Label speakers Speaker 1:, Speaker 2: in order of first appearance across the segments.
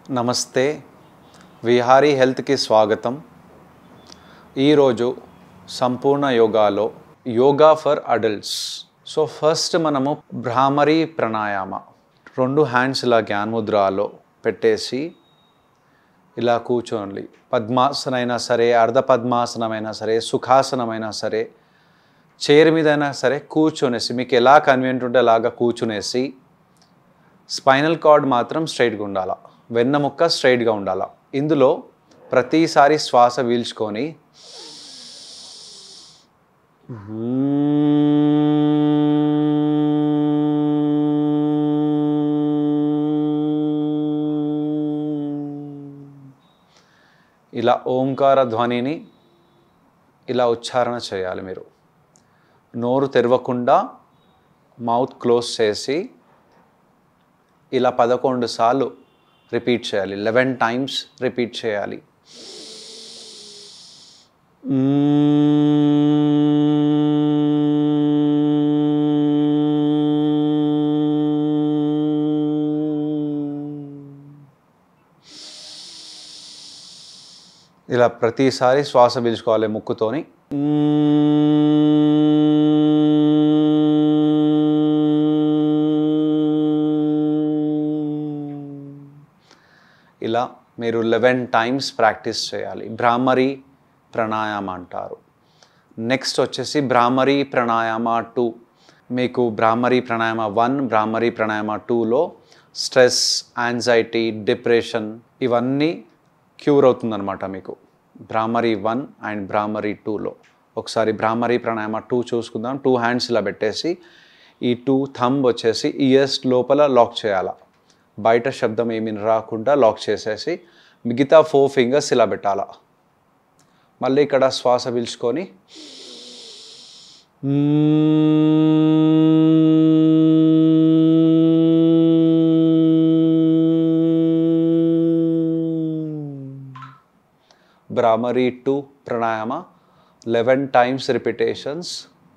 Speaker 1: నమస్తే విహారీ హెల్త్కి స్వాగతం ఈరోజు సంపూర్ణ యోగాలో yoga for adults so first మనము భ్రామరీ ప్రాణాయామ రెండు హ్యాండ్స్ ఇలా జ్ఞానముద్రాలో పెట్టేసి ఇలా కూర్చోండి పద్మాసనైనా సరే అర్ధ పద్మాసనమైనా సరే సుఖాసనమైనా సరే చైర్ మీదైనా సరే కూర్చొనేసి మీకు ఎలా కన్వీనియంట్ ఉంటే అలాగా కూర్చునేసి స్పైనల్ కార్డ్ మాత్రం స్ట్రైట్గా ఉండాల వెన్నముక్క స్ట్రైట్గా ఉండాల ఇందులో ప్రతిసారి శ్వాస పీల్చుకొని ఇలా ఓంకార ధ్వనిని ఇలా ఉచ్చారణ చేయాలి మీరు నోరు తెరవకుండా మౌత్ క్లోజ్ చేసి ఇలా పదకొండు సార్లు రిపీట్ చేయాలి లెవెన్ టైమ్స్ రిపీట్ చేయాలి ఇలా ప్రతిసారి శ్వాస పీల్చుకోవాలి ముక్కుతోని ఇలా మీరు లెవెన్ టైమ్స్ ప్రాక్టీస్ చేయాలి భ్రామరీ ప్రాణాయామ అంటారు నెక్స్ట్ వచ్చేసి భ్రామరీ ప్రాణాయామ టూ మీకు భ్రామరీ ప్రాణాయామ వన్ భ్రామరీ ప్రాణాయామ టూలో స్ట్రెస్ యాంగ్జైటీ డిప్రెషన్ ఇవన్నీ క్యూర్ అవుతుందన్నమాట మీకు భ్రామరీ వన్ అండ్ భ్రామరీ టూలో ఒకసారి భ్రామరీ ప్రాణాయామ టూ చూసుకుందాం టూ హ్యాండ్స్ ఇలా పెట్టేసి ఈ టూ థంబ్ వచ్చేసి ఇయర్స్ లోపల లాక్ చేయాల బయట శబ్దం ఏమీ రాకుండా లాక్ చేసేసి మిగతా ఫోర్ ఫింగర్స్ ఇలా పెట్టాల మళ్ళీ ఇక్కడ శ్వాస పీల్చుకొని Bhramari two pranayama eleven times repetitions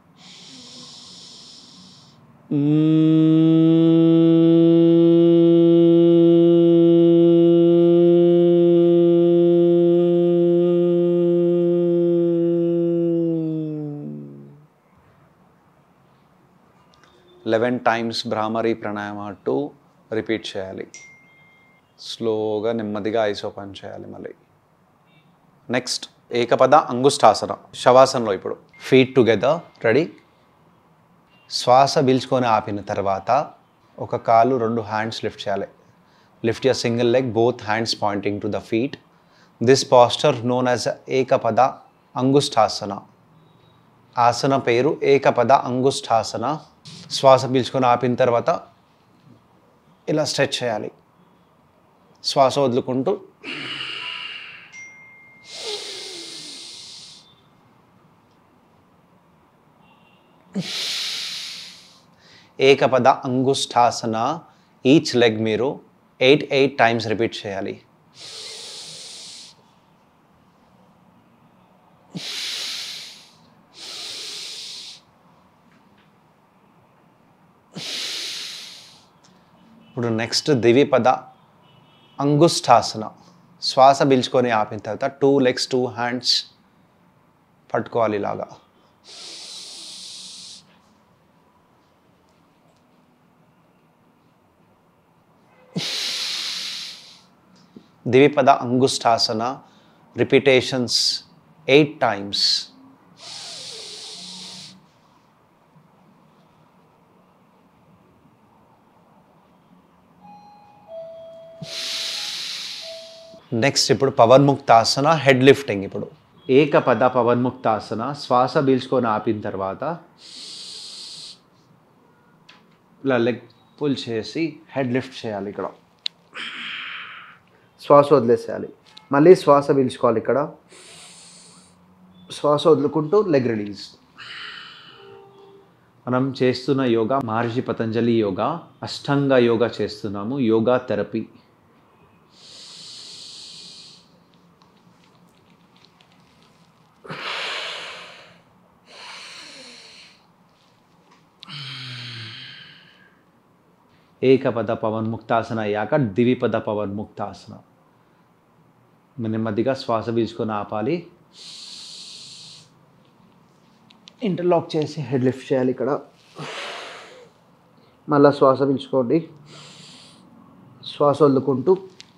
Speaker 1: eleven times Bhramari pranayama two repeat చేయాలి స్లోగా నెమ్మదిగా ఐస్ ఓపెన్ చేయాలి మళ్ళీ నెక్స్ట్ ఏకపద అంగుష్టాసన శవాసనలో ఇప్పుడు ఫీట్ టుగెదర్ రెడీ శ్వాస పీల్చుకొని ఆపిన తర్వాత ఒక కాలు రెండు హ్యాండ్స్ లిఫ్ట్ చేయాలి lift your single leg both hands pointing to the feet this posture known as Ekapada Angushtasana asana పేరు ఏకపద అంగుష్టాసన శ్వాస పీల్చుకొని ఆపిన తర్వాత ఇలా స్ట్రెచ్ చేయాలి శ్వాస వదులుకుంటూ ఏకపద అంగుష్టాసన ఈచ్ లెగ్ మీరు ఎయిట్ ఎయిట్ టైమ్స్ రిపీట్ చేయాలి ఇప్పుడు నెక్స్ట్ దివిపద అంగుష్టాసన శ్వాస పీల్చుకొని ఆపిన తర్వాత టూ లెగ్స్ టూ హ్యాండ్స్ పట్టుకోవాలి ఇలాగా Dwipada Angushtasana repetitions eight times next ఇప్పుడు పవన్ముక్తాసన హెడ్ లిఫ్టింగ్ ఇప్పుడు ఏకపద పవన్ముక్తాసన శ్వాస పీల్చుకొని ఆపిన తర్వాత ఇలా లెగ్ పుల్ చేసి హెడ్ లిఫ్ట్ చేయాలి ఇక్కడ శ్వాస వదిలేసేయాలి మళ్ళీ శ్వాస పీల్చుకోవాలి ఇక్కడ శ్వాస వదులుకుంటూ లెగ్ రిలీజ్ మనం చేస్తున్న యోగా మహర్షి పతంజలి యోగా అష్టంగ యోగా చేస్తున్నాము యోగా థెరపీ ఏకపద పవన్ముక్తాసన అయ్యాక దివిపద పవన్ముక్తాసన నెమ్మదిగా శ్వాస పీల్చుకొని ఆపాలి ఇంటర్లాక్ చేసి హెడ్ లిఫ్ట్ చేయాలి ఇక్కడ మళ్ళీ శ్వాస పీల్చుకోండి శ్వాస వదులుకుంటూ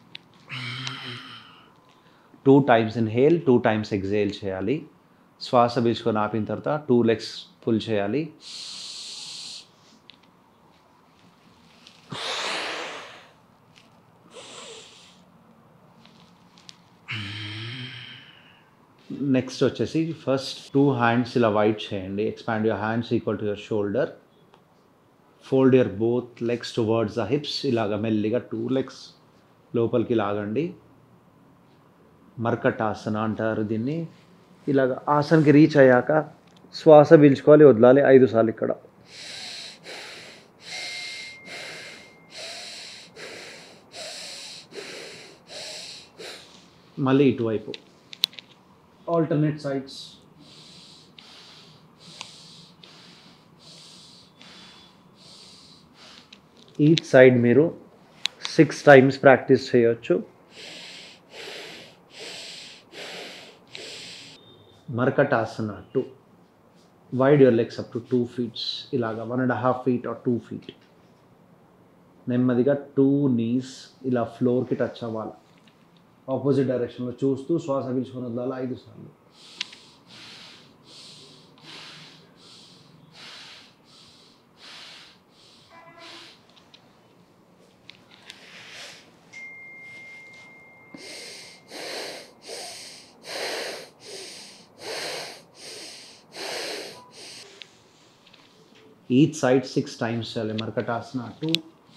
Speaker 1: two times inhale two times exhale చేయాలి శ్వాస పీల్చుకొని ఆపిన తర్వాత టూ లెగ్స్ పుల్ చేయాలి నెక్స్ట్ వచ్చేసి ఫస్ట్ టూ హ్యాండ్స్ ఇలా వైట్ చేయండి expand your hands equal to your shoulder fold your both legs towards the hips ఇలాగ మెల్లిగా టూ లెగ్స్ లోపలికి లాగండి మర్కటాసన అంటారు దీన్ని ఇలాగ ఆసనకి రీచ్ అయ్యాక శ్వాస పీల్చుకోవాలి వదలాలి ఐదు సార్లు ఇక్కడ మళ్ళీ ఇటువైపు ఆల్టర్నేట్ సైడ్స్ ఈచ్ సైడ్ మీరు సిక్స్ టైమ్స్ ప్రాక్టీస్ చేయొచ్చు Markatasana two wide your legs up to two feets ఇలాగా one and half feet or two feet నెమ్మదిగా టూ నీస్ ఇలా ఫ్లోర్కి టచ్ అవ్వాలి ఆపోజిట్ డైరెక్షన్లో చూస్తూ శ్వాస పీల్చుకొని వదలాలి ఐదు సార్లు ఈచ్ సైడ్ సిక్స్ టైమ్స్ చేయాలి మరకటాసన టూ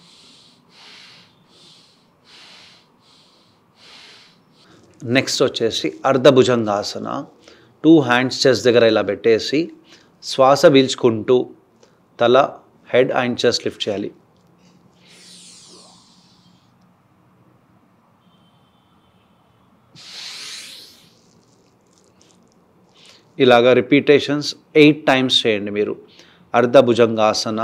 Speaker 1: నెక్స్ట్ వచ్చేసి అర్ధభుజంగాసన టూ హ్యాండ్స్ చెస్ట్ దగ్గర ఇలా పెట్టేసి శ్వాస పీల్చుకుంటూ తల హెడ్ అండ్ చెస్ట్ లిఫ్ట్ చేయాలి ఇలాగా రిపీటేషన్స్ ఎయిట్ టైమ్స్ చేయండి మీరు అర్ధభుజంగాసన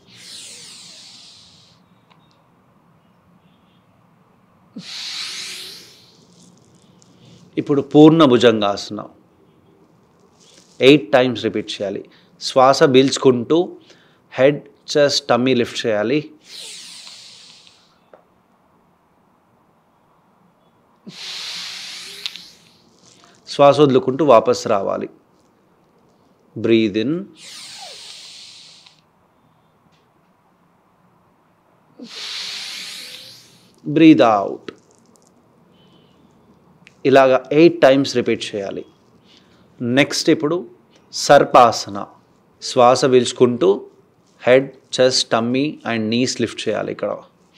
Speaker 1: ఇప్పుడు Purna Bhujangasana eight times repeat చేయాలి శ్వాస పీల్చుకుంటూ హెడ్ చెస్ట్ టమ్మీ లిఫ్ట్ చేయాలి శ్వాస వదులుకుంటూ వాపస్ రావాలి బ్రీద్ ఇన్ బ్రీద్ అవుట్ ఇలాగ ఎయిట్ టైమ్స్ రిపీట్ చేయాలి నెక్స్ట్ ఇప్పుడు సర్పాసన శ్వాస పీల్చుకుంటూ head chest tummy and knees lift చేయాలి ఇక్కడ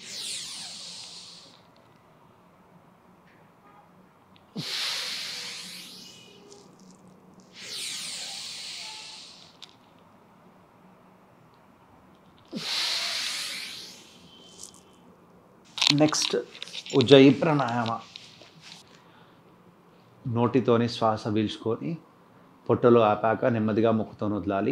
Speaker 1: నెక్స్ట్ ఉజ్జయి ప్రాణాయామ నోటితోని శ్వాస పీల్చుకొని పొట్టలో ఆపాక నెమ్మదిగా ముక్కుతో వదలాలి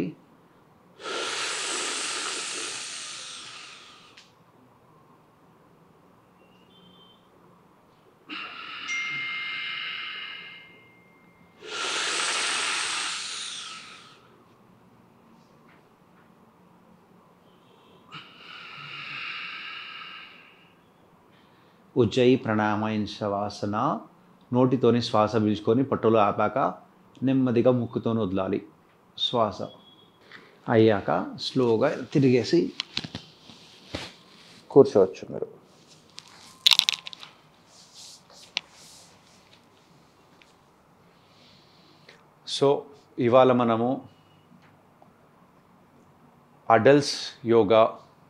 Speaker 1: ఉజ్జయి ప్రాణాయామ శవాసన నోటితోని శ్వాస పీల్చుకొని పొట్టలో ఆపాక నెమ్మదిగా ముక్కుతోని వదలాలి శ్వాస అయ్యాక స్లోగా తిరిగేసి కూర్చోవచ్చు మీరు సో ఇవాళ మనము అడల్ట్స్ యోగా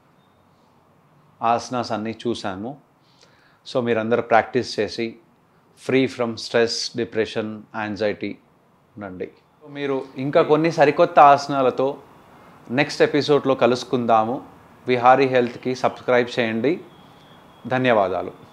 Speaker 1: ఆసనాస్ అన్నీ చూసాము సో మీరందరూ ప్రాక్టీస్ చేసి free from stress depression anxiety ఉండండి మీరు ఇంకా కొన్ని సరికొత్త ఆసనాలతో నెక్స్ట్ ఎపిసోడ్లో కలుసుకుందాము విహారీ హెల్త్కి సబ్స్క్రైబ్ చేయండి ధన్యవాదాలు